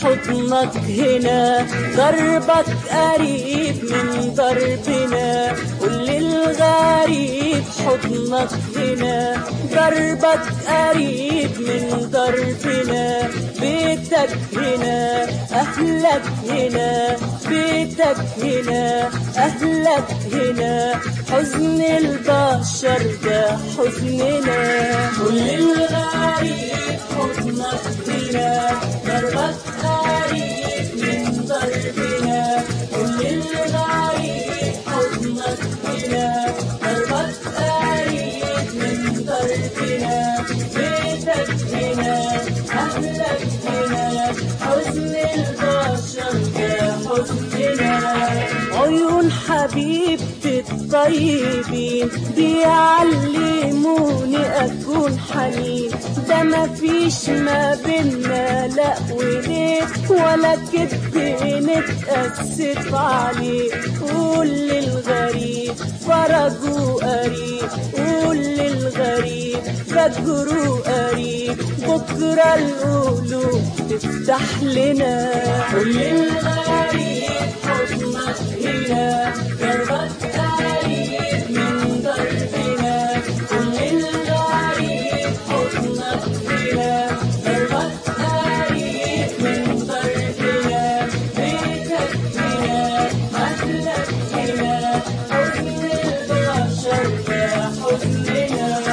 حضنك هنا ضربك قريب من ضربنا قول للغريب حضنك هنا ضربك قريب من ضربنا بيتك هنا أهلك هنا بيتك هنا أهلك هنا حزن البشر ده حزننا كل الغريب حضنك هنا ضربك قريب من ضربنا كل الغريب حضنك هنا ضربك قريب من ضربنا بيتك هنا أهلك هنا حزن البشر ده حزننا عيون حبيبتي الطيبين بيعلموني أكون حنين ده مفيش ما بينا لا وليه ولا كدب نتأسف عليه قول للغريب فرجه قريب قول للغريب فجره قريب بكرة القلوب تفتح لنا قول للغريب حضنك هنا ضربك قريب من ضربنا كل الغريب حضنك هنا ضربك قريب من ضربنا بيتك هنا أهلك هنا حزن البشر ده حزننا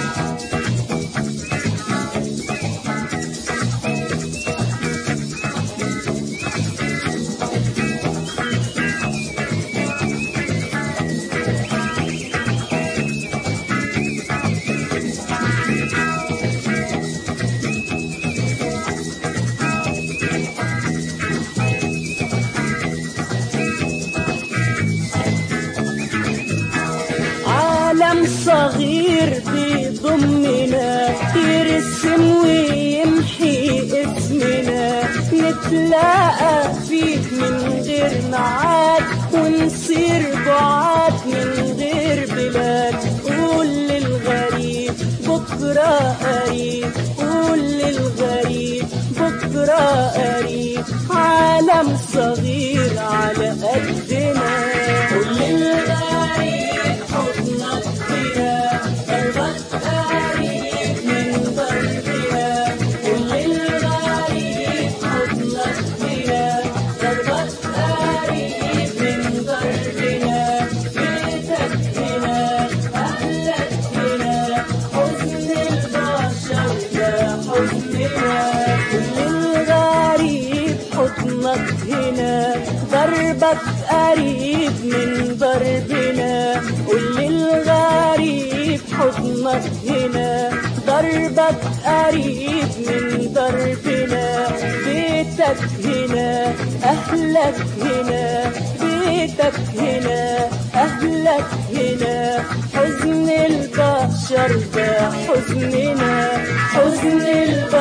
عالم صغير بيضمنا يرسم ويمحي اسمنا نتلاقى فيك من غير ميعاد ونصير بعاد من غير بلاد قول للغريب بكرة قريب قول للغريب بكرة قريب عالم صغير على قدنا قول للغريب حضنك هنا ضربك قريب من ضربنا قول للغريب حضنك هنا ضربك قريب من ضربنا بيتك هنا أهلك هنا حزن البشر ده حزننا كل الغريب حضنك هنا ضربك قريب من ضربنا قول للغريب حضنك هنا ضربك قريب من ضربنا بيتك هنا أهلك هنا بيتك هنا أهلك هنا حزن البشر ده حزننا حزن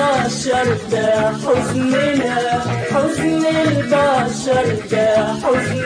البشر ده حزننا حزن البشر ده حزننا